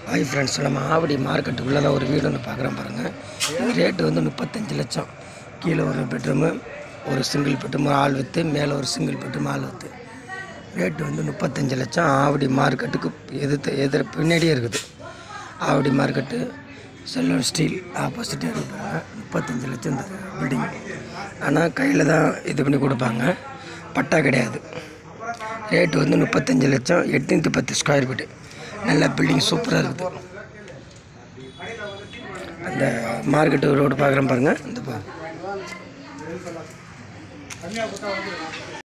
hi friends நம்ம ஆவடி மார்க்கெட்டுக்குள்ளே தான் ஒரு வீடு ஒன்று பார்க்குறோம் பாருங்கள் இது ரேட்டு வந்து முப்பத்தஞ்சு லட்சம் கீழே ஒரு பெட்ரூமு ஒரு சிங்கிள் பெட்ரூம் ஆள் விற்று மேலே ஒரு சிங்கிள் பெட்ரூம் ஆள் விற்று ரேட்டு வந்து முப்பத்தஞ்சு லட்சம் ஆவடி மார்க்கெட்டுக்கு எதிர்த்து எதிர் பின்னாடியே இருக்குது ஆவடி மார்க்கெட்டு செல்லூர் ஸ்டீல் ஆப்போசிட்டே இருப்பாங்க முப்பத்தஞ்சு லட்சம் இந்த பில்டிங் ஆனால் கையில் தான் இது பண்ணி கொடுப்பாங்க பட்டா கிடையாது ரேட்டு வந்து முப்பத்தஞ்சு லட்சம் எட்நூற்றி பத்து ஸ்கொயர் ஃபீட்டு நல்ல பில்டிங் சூப்பராக இருக்குது அந்த மார்க்கெட்டு ரோடு பார்க்குறேன் பாருங்கள் இந்த பா